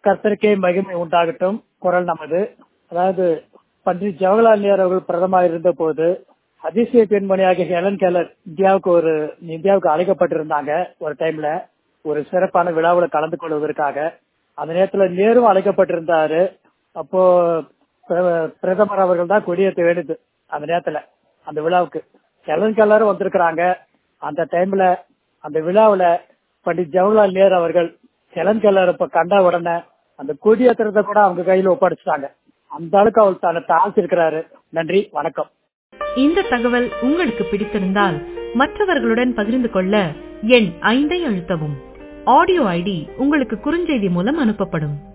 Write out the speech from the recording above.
கர்த்தருக்கே மகிமை உண்டாகட்டும் குரல் நமது அதாவது பண்டிட் ஜவஹர்லால் நேரு அவர்கள் பிரதமர் இருந்த போது அதிசய பெண்மணியாகிய ஹெலன் கெல்லர் இந்தியாவுக்கு ஒரு இந்தியாவுக்கு அழைக்கப்பட்டிருந்தாங்க ஒரு டைம்ல ஒரு சிறப்பான விழாவில் கலந்து கொள்வதற்காக அந்த நேரத்துல நேரும் அழைக்கப்பட்டிருந்தாரு அப்போ பிர- பிரதமர் அவர்கள் தான் கொடியேற்ற வேண்டியது அந்த நேரத்துல அந்த விழாவுக்கு ஹெலன் கெல்லரும் வந்திருக்கிறாங்க அந்த டைம்ல அந்த விழாவுல பண்டிட் ஜவஹர்லால் நேரு அவர்கள் ஹெலன் கெல்லர் இப்ப கண்ட உடனே அந்த கொடியேற்றத்தை கூட அவங்க கையில ஒப்படைச்சிட்டாங்க அந்த அளவுக்கு அவர் தன்னை தாழ்த்திருக்கிறாரு நன்றி வணக்கம் இந்த தகவல் உங்களுக்கு பிடித்திருந்தால் மற்றவர்களுடன் பகிர்ந்து கொள்ள எண் ஐந்தை அழுத்தவும் ஆடியோ ஐடி உங்களுக்கு குறுஞ்செய்தி மூலம் அனுப்பப்படும்